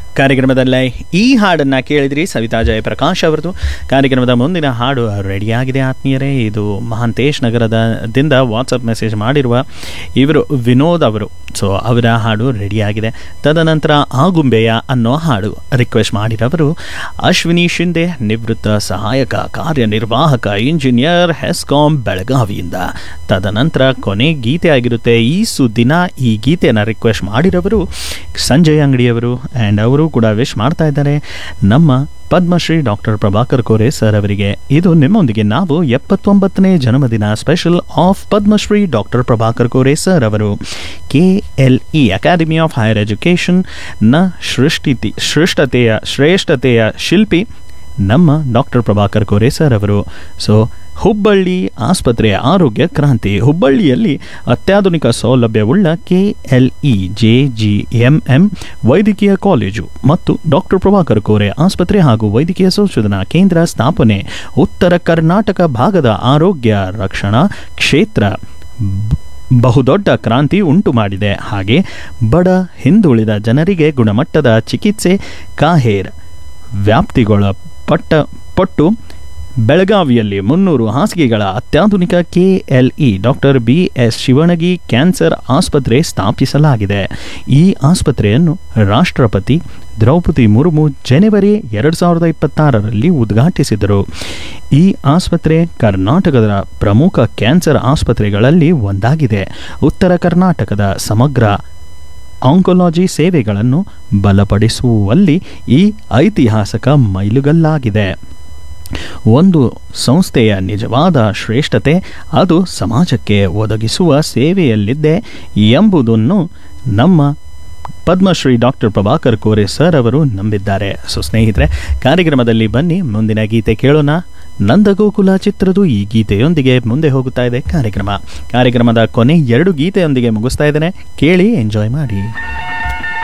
ಕಾರ್ಯಕ್ರಮದಲ್ಲೇ ಈ ಹಾಡನ್ನು ಕೇಳಿದ್ರಿ ಸವಿತಾ ಜಯಪ್ರಕಾಶ್ ಅವರದು ಕಾರ್ಯಕ್ರಮದ ಮುಂದಿನ ಹಾಡು ರೆಡಿಯಾಗಿದೆ ಆತ್ಮೀಯರೇ ಇದು ಮಹಾಂತೇಶ್ ನಗರದ ದಿಂದ ವಾಟ್ಸಪ್ ಮೆಸೇಜ್ ಮಾಡಿರುವ ಇವರು ವಿನೋದ್ ಅವರು ಸೊ ಅವರ ಹಾಡು ರೆಡಿಯಾಗಿದೆ ತದನಂತರ ಆಗುಂಬೆಯ ಅನ್ನೋ ಹಾಡು ರಿಕ್ವೆಸ್ಟ್ ಮಾಡಿರವರು ಅಶ್ವಿನಿ ಶಿಂದೆ ನಿವೃತ್ತ ಸಹಾಯಕ ಕಾರ್ಯನಿರ್ವಾಹಕ ಇಂಜಿನಿಯರ್ ಹೆಸ್ಕಾಂ ಬೆಳಗಾವಿಯಿಂದ ತದನಂತರ ಕೊನೆ ಗೀತೆ ಆಗಿರುತ್ತೆ ಈ ಸುದ್ದಿನ ಈ ಗೀತೆಯನ್ನು ರಿಕ್ವೆಸ್ಟ್ ಮಾಡಿರವರು ಸಂಜಯ್ ಅಂಗಡಿಯವರು ಆ್ಯಂಡ್ ಅವರು ಕೂಡ ವಿಶ್ ಮಾಡ್ತಾ ಇದ್ದಾರೆ ನಮ್ಮ ಪದ್ಮಶ್ರೀ ಡಾಕ್ಟರ್ ಪ್ರಭಾಕರ್ ಕೋರೆ ಸರ್ ಅವರಿಗೆ ಇದು ನಿಮ್ಮೊಂದಿಗೆ ನಾವು ಎಪ್ಪತ್ತೊಂಬತ್ತನೇ ಜನ್ಮದಿನ special of Padmashri doctor Prabhakar Kore sir ಅವರು K L E academy of higher education ನ ಸೃಷ್ಟಿತಿ ಶ್ರೇಷ್ಠತೆಯ ಶ್ರೇಷ್ಠತೆಯ ಶಿಲ್ಪಿ ನಮ್ಮ ಡಾಕ್ಟರ್ ಪ್ರಭಾಕರ್ ಕೋರೆ ಸರ್ ಅವರು ಸೊ ಹುಬ್ಬಳ್ಳಿ ಆಸ್ಪತ್ರೆಯ ಆರೋಗ್ಯ ಕ್ರಾಂತಿ ಹುಬ್ಬಳ್ಳಿಯಲ್ಲಿ ಅತ್ಯಾಧುನಿಕ ಸೌಲಭ್ಯವುಳ್ಳ K L E J G M M ವೈದ್ಯಕೀಯ ಕಾಲೇಜು ಮತ್ತು ಡಾಕ್ಟರ್ ಪ್ರಭಾಕರ್ ಕೋರೆ ಆಸ್ಪತ್ರೆ ಹಾಗೂ ವೈದ್ಯಕೀಯ ಸಂಶೋಧನಾ ಕೇಂದ್ರ ಸ್ಥಾಪನೆ ಉತ್ತರ ಕರ್ನಾಟಕ ಭಾಗದ ಆರೋಗ್ಯ ರಕ್ಷಣಾ ಕ್ಷೇತ್ರ ಬ- ಬಹುದೊಡ್ಡ ಕ್ರಾಂತಿ ಉಂಟು ಮಾಡಿದೆ ಹಾಗೆ ಬಡ ಹಿಂದುಳಿದ ಜನರಿಗೆ ಗುಣಮಟ್ಟದ ಚಿಕಿತ್ಸೆ ಕಾಹೇರ್ ವ್ಯಾಪ್ತಿಗೊಳಪಟ್ಟ ಪಟ್ಟು ಬೆಳಗಾವಿಯಲ್ಲಿ ಮುನ್ನೂರು ಹಾಸಿಗೆಗಳ ಅತ್ಯಾಧುನಿಕ K L E doctor B S Shivanagi cancer ಆಸ್ಪತ್ರೆ ಸ್ಥಾಪಿಸಲಾಗಿದೆ ಈ ಆಸ್ಪತ್ರೆಯನ್ನು ರಾಷ್ಟ್ರಪತಿ ದ್ರೌಪದಿ ಮುರ್ಮು ಜನವರಿ ಎರಡು ಸಾವಿರದ ಇಪ್ಪತ್ತಾರರಲ್ಲಿ ಉದ್ಘಾಟಿಸಿದರು ಈ ಆಸ್ಪತ್ರೆ ಕರ್ನಾಟಕದ ಪ್ರಮುಖ ಕ್ಯಾನ್ಸರ್ ಆಸ್ಪತ್ರೆಗಳಲ್ಲಿ ಒಂದಾಗಿದೆ ಉತ್ತರ ಕರ್ನಾಟಕದ ಸಮಗ್ರ ಆಂಕೊಲಾಜಿ ಸೇವೆಗಳನ್ನು ಬಲಪಡಿಸುವಲ್ಲಿ ಈ ಐತಿಹಾಸಿಕ ಮೈಲುಗಲ್ಲಾಗಿದೆ ಒಂದು ಸಂಸ್ಥೆಯ ನಿಜವಾದ ಶ್ರೇಷ್ಠತೆ ಅದು ಸಮಾಜಕ್ಕೆ ಒದಗಿಸುವ ಸೇವೆಯಲ್ಲಿದೆ ಎಂಬುದನ್ನು ನಮ್ಮ ಪದ್ಮಶ್ರೀ ಡಾಕ್ಟರ್ ಪ್ರಭಾಕರ್ ಕೋರೆ ಸರ್ ಅವರು ನಂಬಿದ್ದಾರೆ ಸೊ ಸ್ನೇಹಿತರೆ ಕಾರ್ಯಕ್ರಮದಲ್ಲಿ ಬನ್ನಿ ಮುಂದಿನ ಗೀತೆ ಕೇಳೋಣ ನಂದಗೋಕುಲ ಚಿತ್ರದ ಈ ಗೀತೆಯೊಂದಿಗೆ ಮುಂದೆ ಹೋಗುತ್ತಾ ಇದೆ ಕಾರ್ಯಕ್ರಮ ಕಾರ್ಯಕ್ರಮದ ಕೊನೆ ಎರಡು ಗೀತೆಯೊಂದಿಗೆ ಮುಗಿಸ್ತಾ ಇದ್ದೇನೆ ಕೇಳಿ ಎಂಜಾಯ್ ಮಾಡಿ